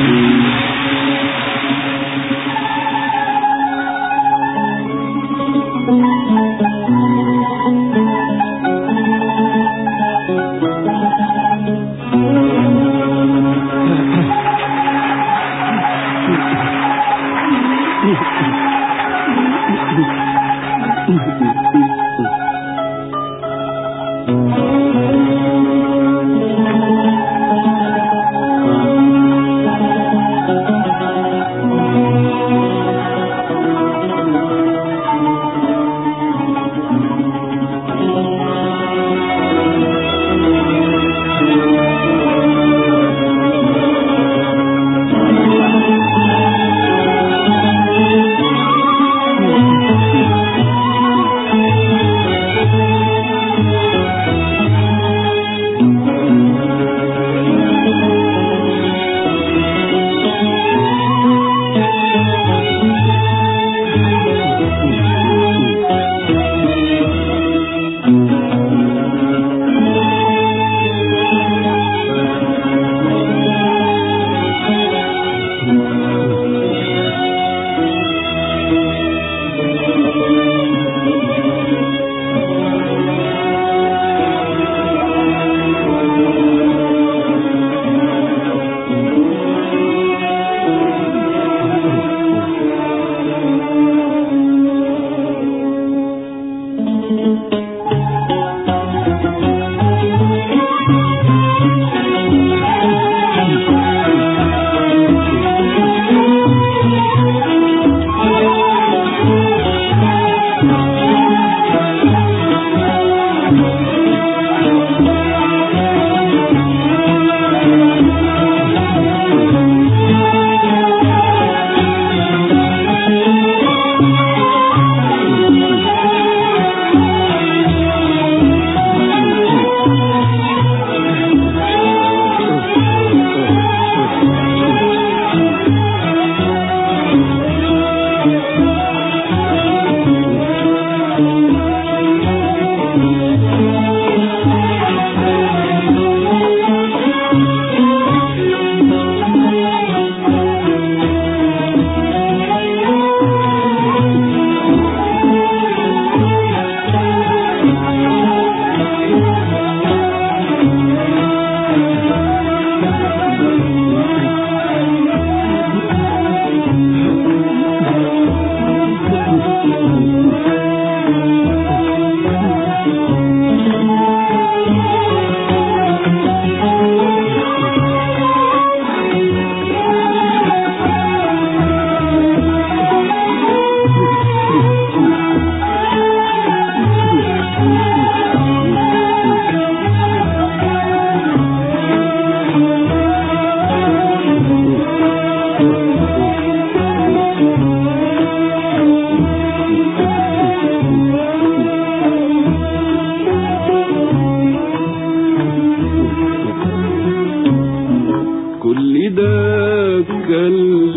كل ده كان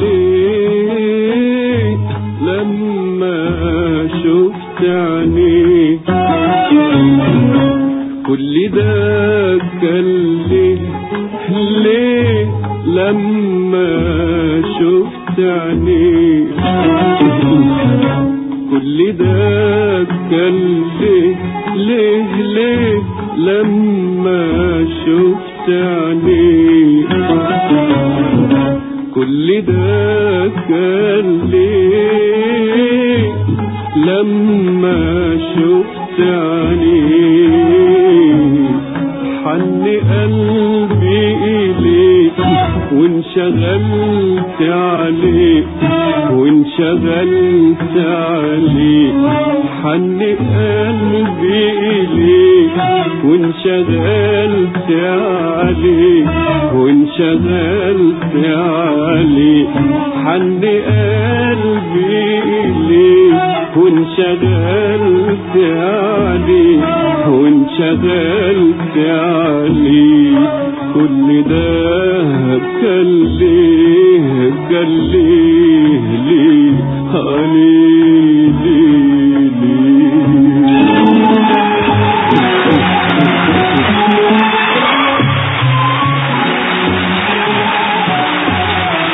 ليه لما شفت عينيك كل ده كان ليه ليه لما شفت عينيك كل ده كان ليه ليه ليه لما شفت عينيك كل ده كان ليه لما شفت عينيك حن قلبي إليك وانشغلت عليك وانشغلت عليك حن قلبي إليك وانشغلت عليك وانشغلت عليك حن قلبي إليك وانشغلت عليك وانشغلت عليك كل ده كان ليه كان ليه ليه عليه ليه ليه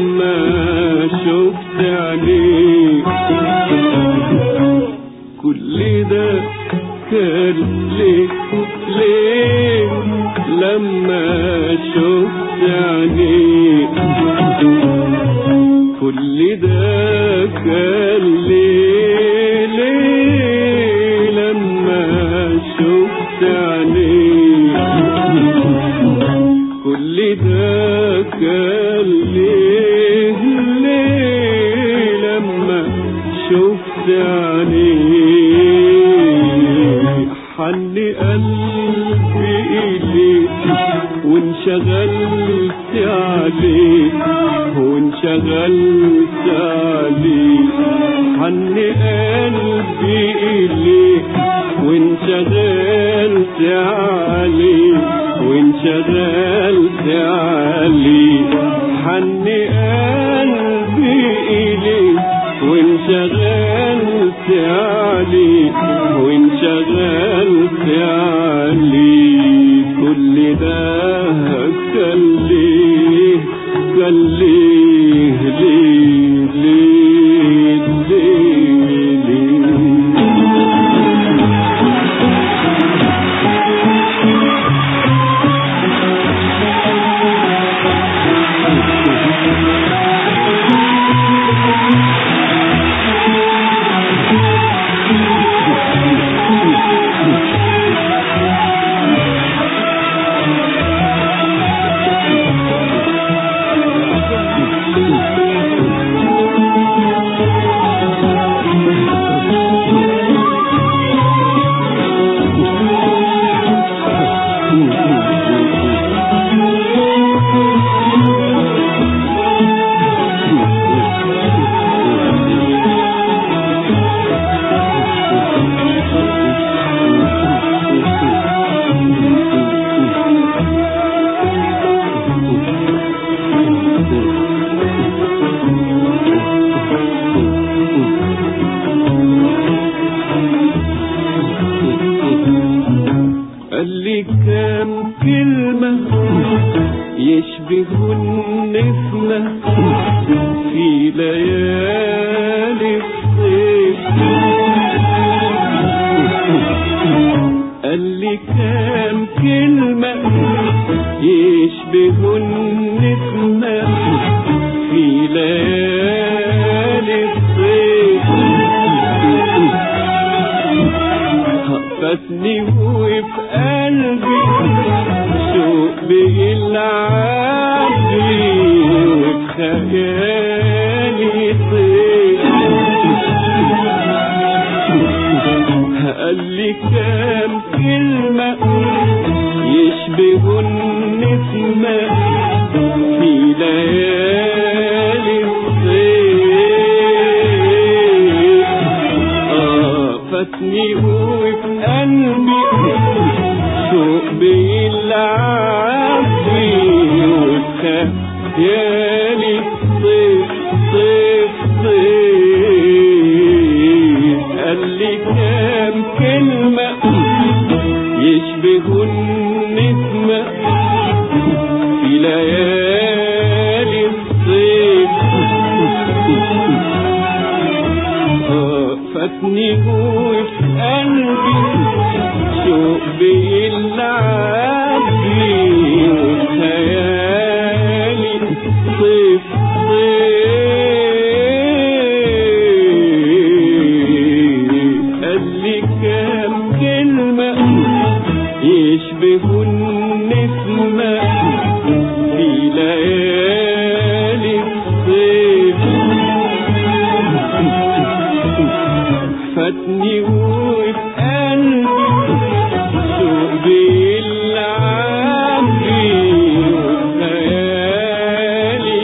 لما شفت عينيك كل ده كان ليه ليه لما شفت عينيك كل ده كان ليه ليه لما شفت عينيك كل ده كان ليه ليه لما شفت عينيك حن قلبي إليك وانشغلت عليك وانشغلت عليك حن قلبي إليك وانشغلت عليك وانشغلت عليك حن قلبي إليك وانشغلت عليك وانشغلت عليك كل ده كان ليه كان ليه ليه ليه ليه ليه قال لي كام كلمة يشبه النسمة في ليالي الصيف قال لي كام كلمة يشبه النسمة في ليالي الصيف فاتني وفي قلبي شوق بيلعبني وفي خيالي طير قال لي كام كلمة يشبه النسمة في ليالي الصيف آه فاتني وفي قلبي شوق بيلعب فيه وفي خيالي صيف صيف صيف قال لي كام كلمة يشبه النسمة في ليالي الصيف آه، فاتني وفي قلبي شوق بيلعب فيه وخيالي صيف صيف قال لي كام كلمة يشبه النسمة في ليالي الصيف فاتني وفي قلبي شوق بيلعب فيه وخيالي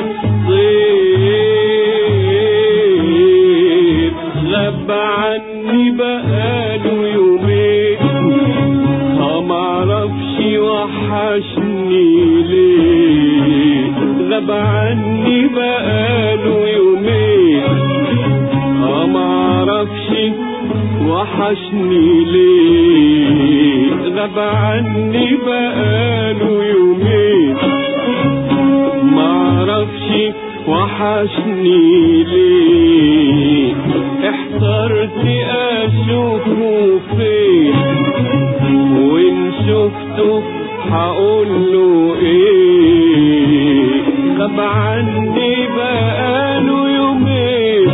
صيف غاب عني بقاله يومين اه معرفش وحشني ليه غاب عني بقاله يومين اه معرفش وحشني ليه غاب عني بقاله يومين معرفش وحشني وحشني ليه احترت اشوفه فين وان شفته هقوله ايه غاب عني بقاله يومين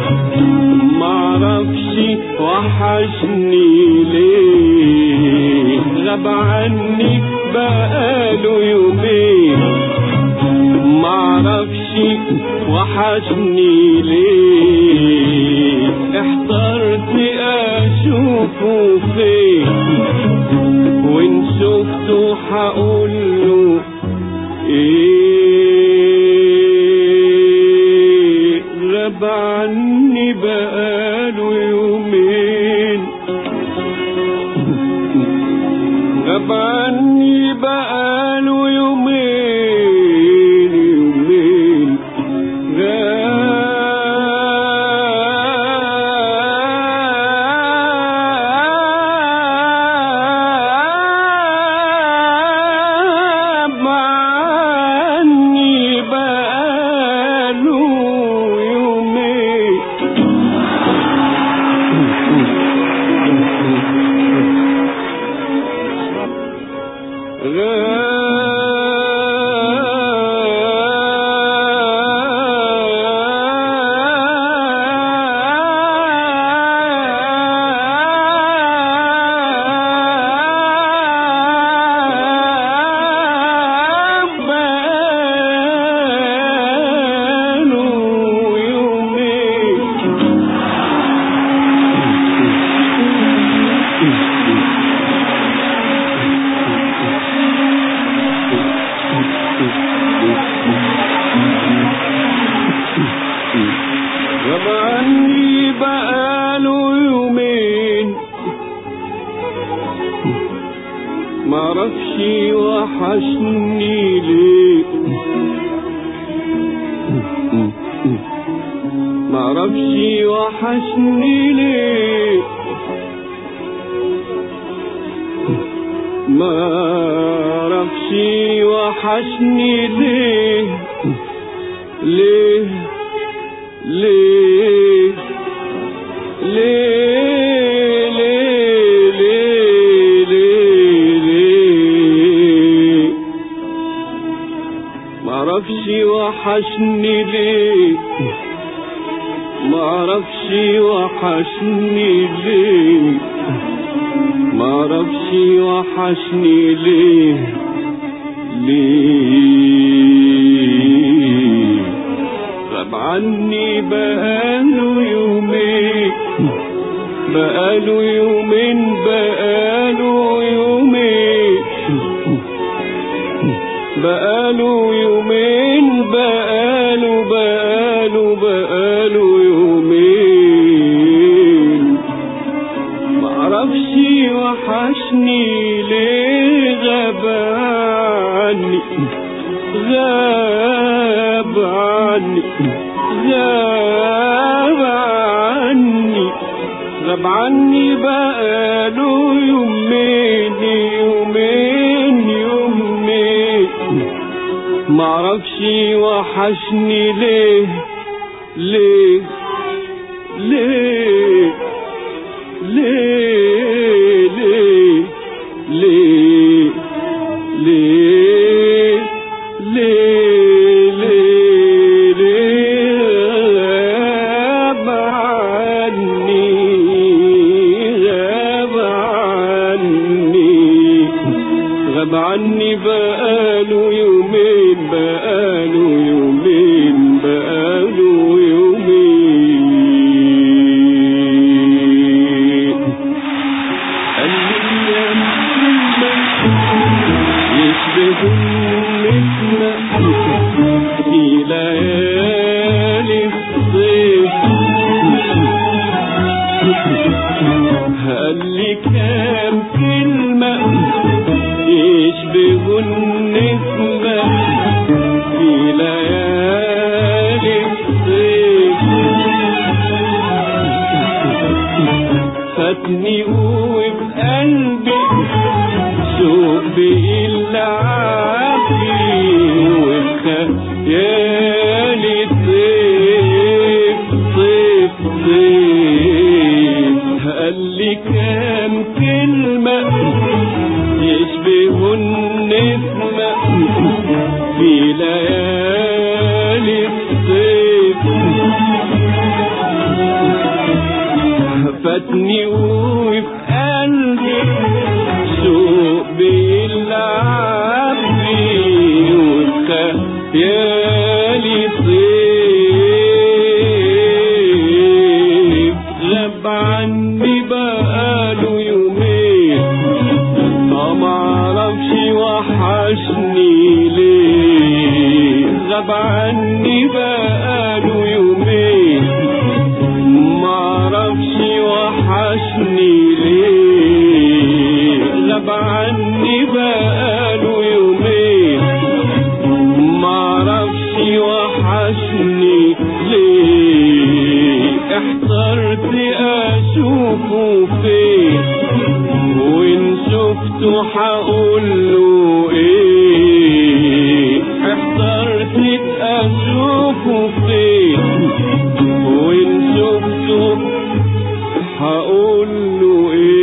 معرفش وحشني ليه غاب عني بقاله يومين معرفش وحشني ليه احترت اشوفه فين وان شفته هقوله ايه غاب عني بقاله يومين غاب عني بقاله يومين يومين غاب عني بقاله يومين بقاله يومين غاب عني بقاله يومين معرفش وحشني ليه معرفش وحشني ليه معرفش وحشني ليه ليه ليه ليه ليه ليه ليه ليه معرفش وحشني ليه معرفش وحشني ليه معرفش وحشني ليه ليه غاب عني بقاله يومين بقاله يومين بقاله يومين بقاله يومين بقاله بقاله بقاله يومين معرفش وحشني ليه غاب عني غاب عني غاب عني غاب عني بقاله يومين يومين يومين معرفش وحشني ليه ليه ليه ليه ليه ليه ليه ليه ليه ليه غاب عني غاب عني غاب عني بقاله يومين بقاله يومين بقاله يومين الأيام يشبه النسمة في ليالي الصيف قال لي كام كلمة يشبه النسمة في ليالي الصيف فاتني وبقلبي شوق بإلا عافي والخيال طير فاتني وفي قلبي سوق بيلعب بي وخيالي طيب غاب عني بقاله يومين ما معرفش وحشني ليه غاب عني بقاله يومين معرفش وحشني ليه غاب عني بقاله يومين معرفش وحشني ليه احترت اشوفه فين وان شفته هقول له ايه احترت اشوفه فين وان شفته هقول له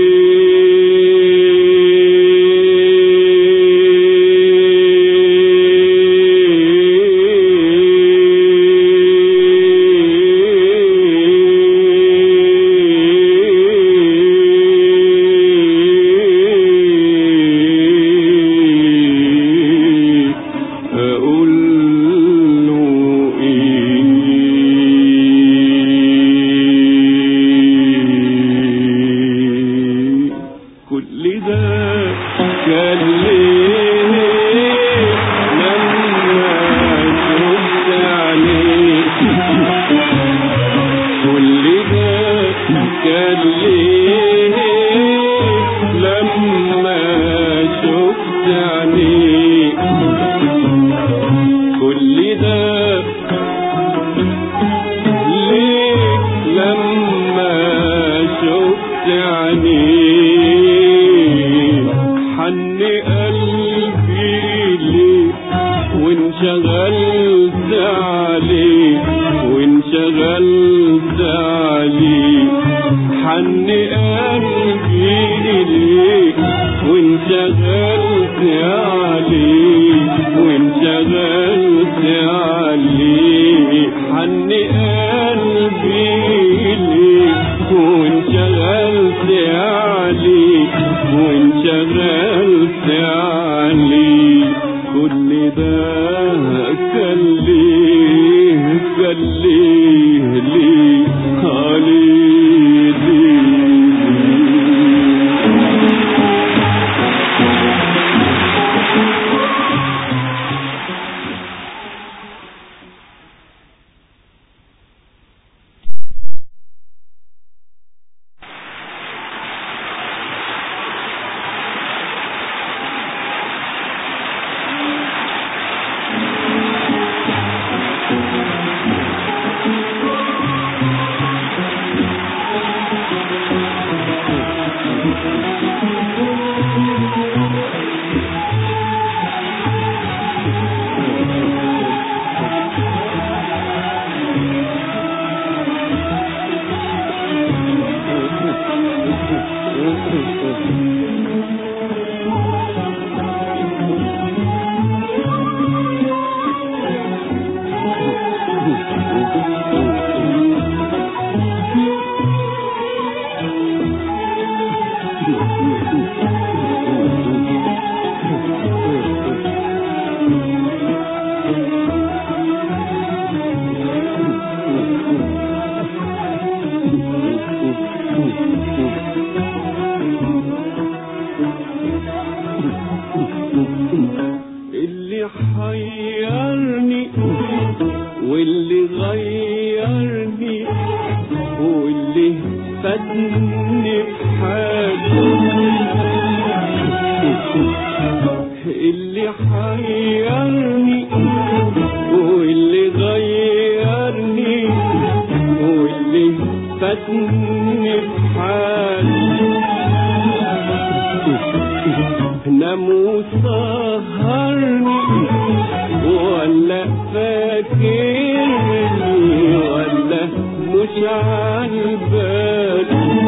ايه اقول له ايه كل ده كان ليه لما شفت عليك كل ده كان ليه لما شفت عليك كل ده ليه لما شفت عينيك حن قلبي ليه وانشغلت عليك وانشغلت عليك حن قلبي ليك وانشغلت عليك وانشغلت عليك حن قلبي ليك وانشغلت عليك وانشغلت عليك كل ده كان ليه كان ليه ليه عليه ليه اللي حيرني واللي غيرني واللي فاتني بحاجه اللي حيرني واللي غيرني واللي فاتني بحاجه نام وسهرني ولا فاكرني ولا مش عالبال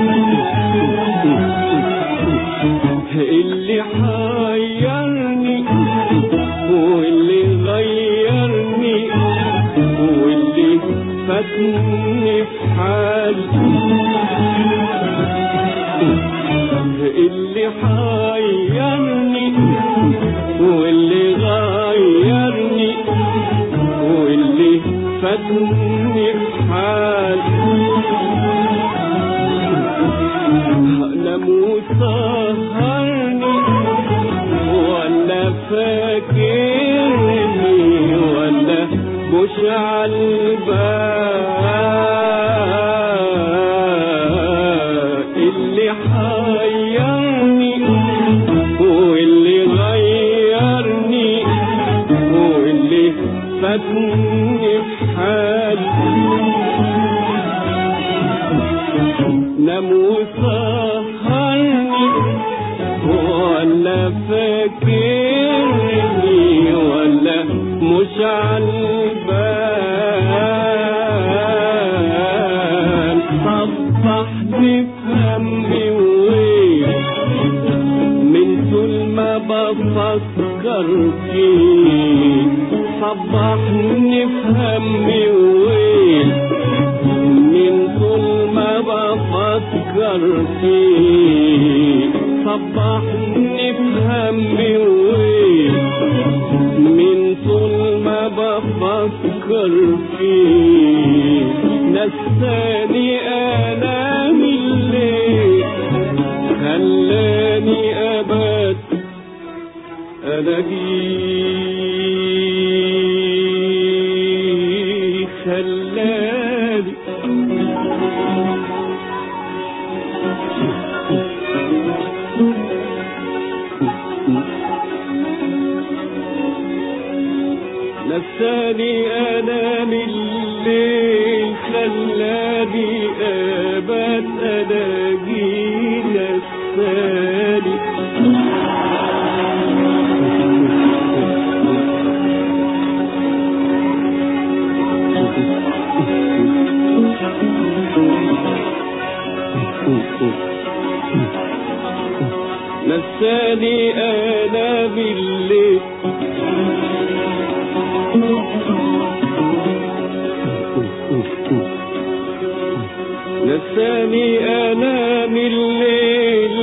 اللي حيرني واللي غيرني واللي فاتني في حالي اللي حيرني واللي غيرني واللي فاتني بحال نام وسهرني ولا فاكرني ولا مش عالبال اللي حيرني واللي غيرني واللي فاتني في حالي نام وسهرني ولا فاكرني ولا مش عالبال صبحني في همي وويل من طول ما بفكر فيك صبحني في همي وويل من طول ما بفكر فيك صبحني في همي وويل من طول ما بفكر فيك نساني آلام الليل خلاني أبات ألاقيه خلاني نساني أنام الليل خلاني أبات ألاقي نساني نساني أنام الليل نساني أنام الليل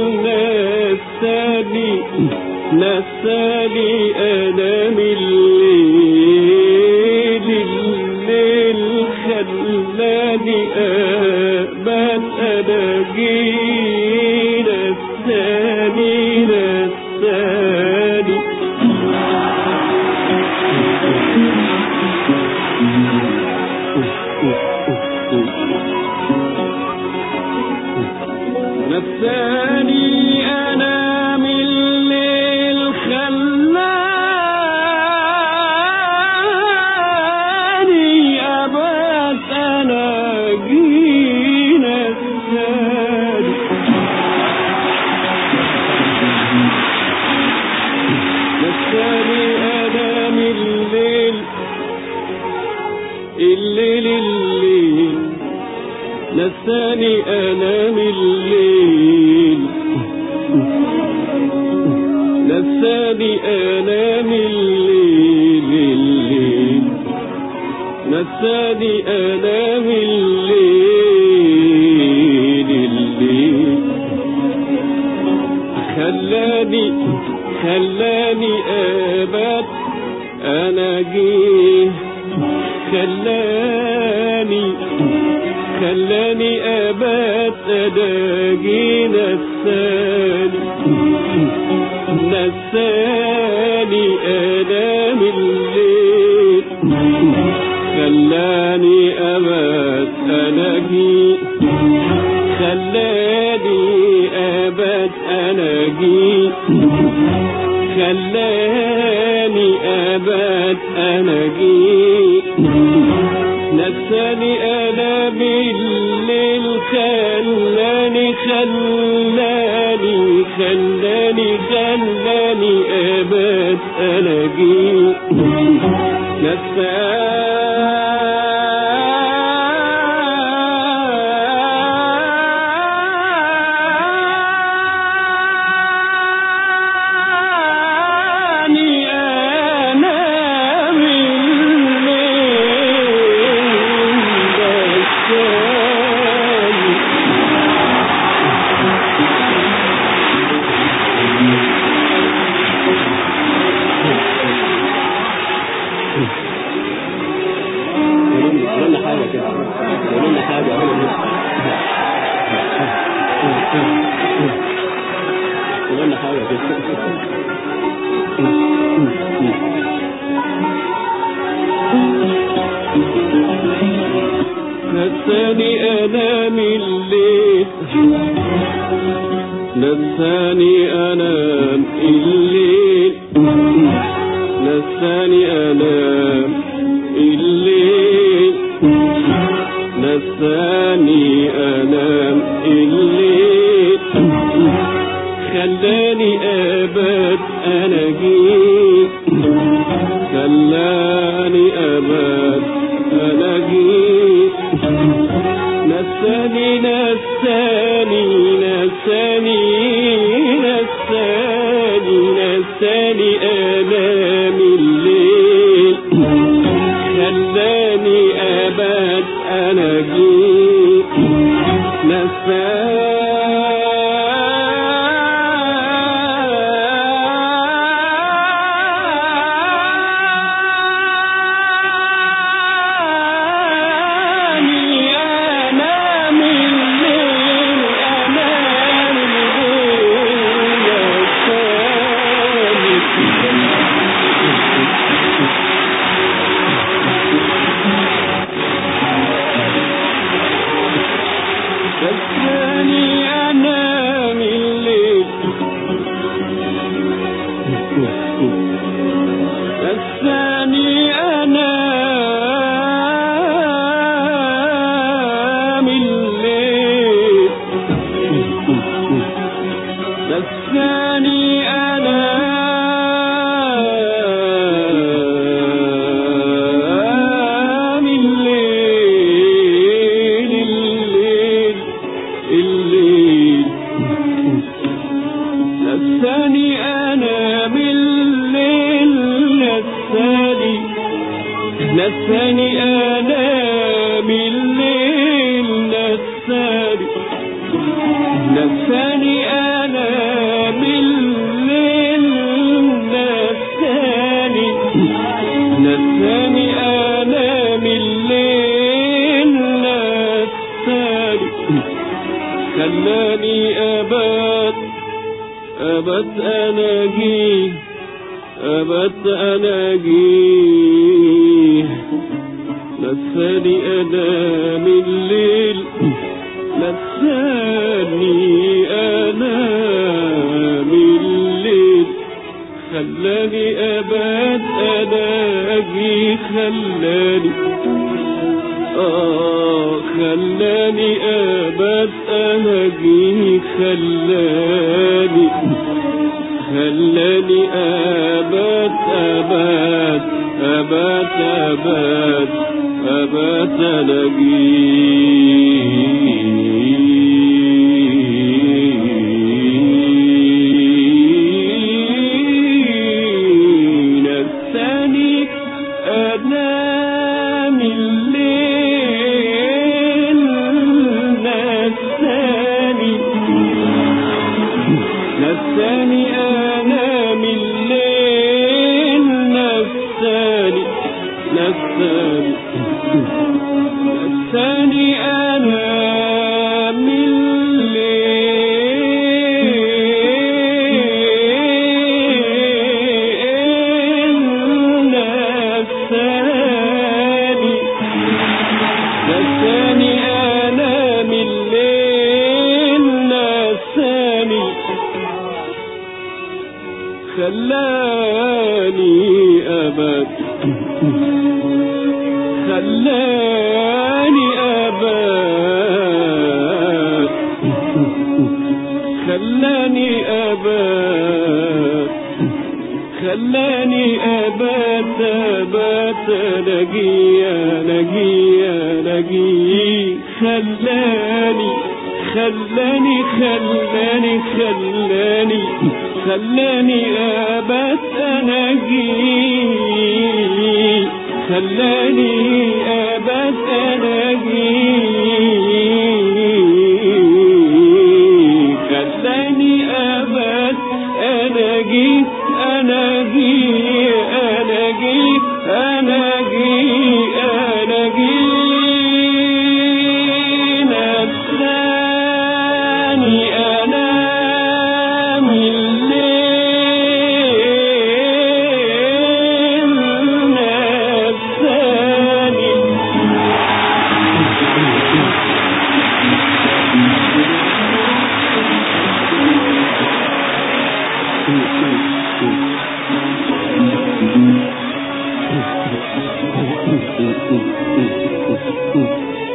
نساني نساني أنام الليل الليل خلاني أبات ألاقي نساني نساني نساني أنا من الليل خلاني أبات أنا جينا الثاني نساني أنا من الليل الليل الليل نساني أنام الليل نساني أنام الليل الليل نساني أنام الليل الليل خلاني خلاني أبات أنا جيه خلاني خلاني أبات ألاقي نساني نساني أنام الليل خلاني أبات ألاقي خلاني أبات ألاقي خلاني أبات ألاقي نساني أنا بالليل خلاني خلاني خلاني خلاني أبات ألاقي نساني أنا بالليل نساني حاجة كده قولوا لنا حاجة قولوا لنا قولوا لنا حاجة كده نساني أنام الليل نساني أنام الليل نساني أنام الليل نساني أنام الليل خلاني أبات أنا جيت خلاني أبات أنا جيت نساني نساني نساني نساني نساني آلام الليل خلاني أبات أنا جيت نساني أنام الليل أنام الليل نساني أنام الليل نساني أنام الليل نساني أنام الليل الليل الليل نساني أنام الليل نساني نساني أنام الليل نساني نساني أنام الليل نساني نساني أنام الليل نساني خلاني أبات أبت أناجيه أبت أناجيه نساني أنام الليل نساني أنام الليل خلاني أبات أناجيه خلاني آه خلاني أبات أناجيه خلاني خلاني أبات أبات أبات أبات أبات ألاقيه نساني أنام الليل نساني نساني أنام الليل نساني نساني نساني أنام الليل نساني نساني أنام الليل نساني خلاني أبات خلاني أبات خلاني أبات خلاني أبات أبات لقي لقي لقي خلاني خلاني خلاني خلاني خلاني أبات أناجي خلاني أبات أناجي خلاني أبات أناجي أناجي أناجي أناجي أناجي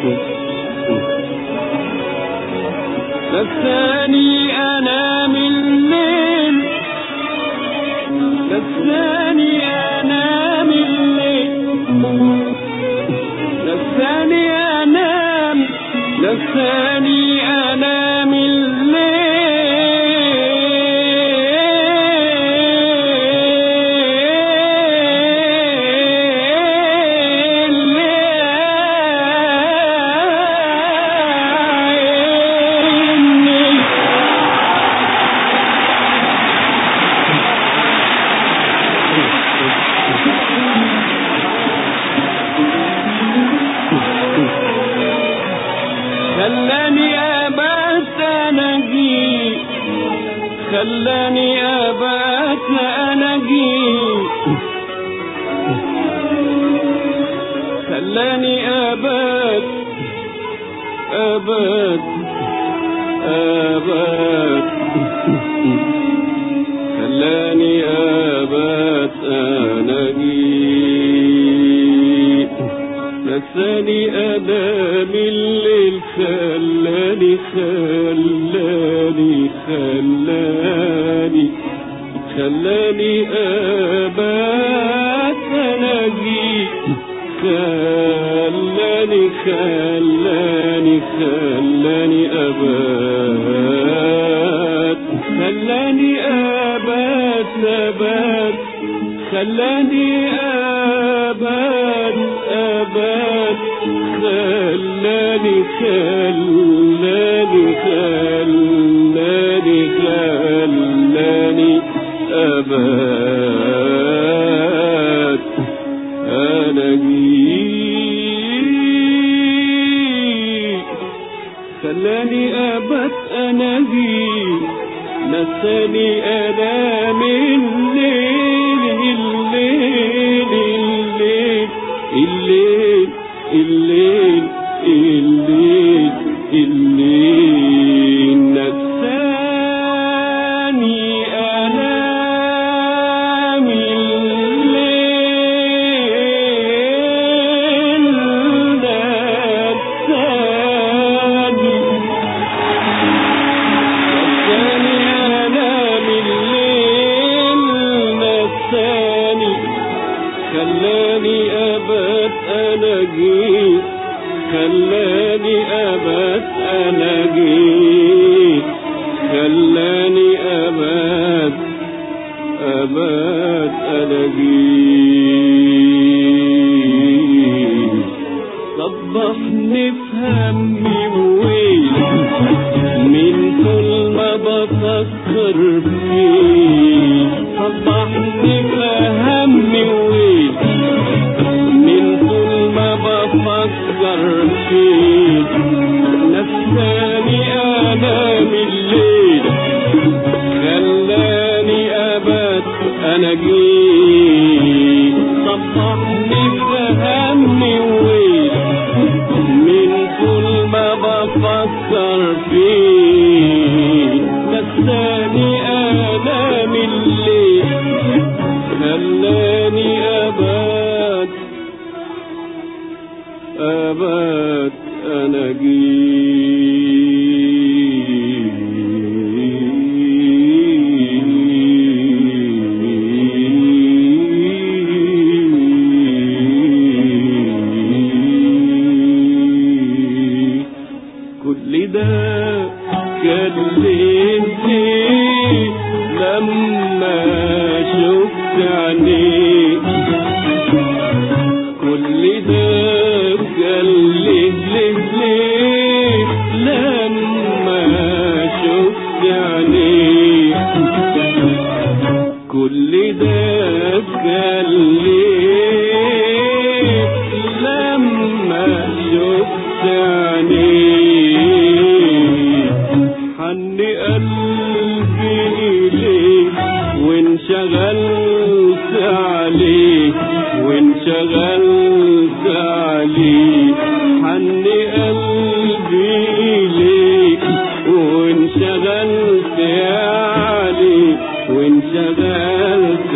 نساني انام الليل نساني انام الليل نساني انام نساني انام الليل خلاني ابات اناجي خلاني ابات اناجي خلاني ابات ابات ابات خلاني ابات اناجي نساني انام الليل خلاني خلاني خلاني خلاني ابات اناجي خلاني خلاني خلاني ابات خلاني ابات ابات خلاني ابات ابات خلاني خلاني خلاني خلاني ابات انا جيت خلاني ابات انا جيت نساني انام الليل الليل الليل الليل الليل الليل الليل نساني انام الليل نساني نساني انام الليل نساني خلاني ابات انا جيت خلاني ابات انا جيت خلاني ابات ابات انا جيت صبحني في همي وويلي من كل ما بفكر فيه صبحني في همي وويلي من كل ما بفكر فيه نساني انام الليل خلاني ابات انا جيت صبحني في همي وويلي من كل ما بفكر فيه نساني انام الليل خلاني ابات ابات انا جيت كل ده كلمتي لما شفت عينيك كل ده كان ليه ليه ليه لما شفت عينيك كل ده كان ليه لما شفت عينيك حن قلبي إليك وانشغلت عليك وانشغلت عليك حن قلبي إليك وانشغلت عليك وانشغلت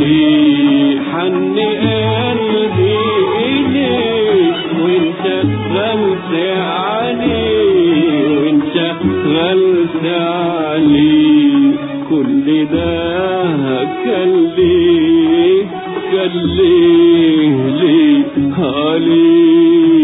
عليك حن قلبي إليك وانشغلت غلت عليه وانشغلت عليه كل ده كان ليه كان ليه ليه عليه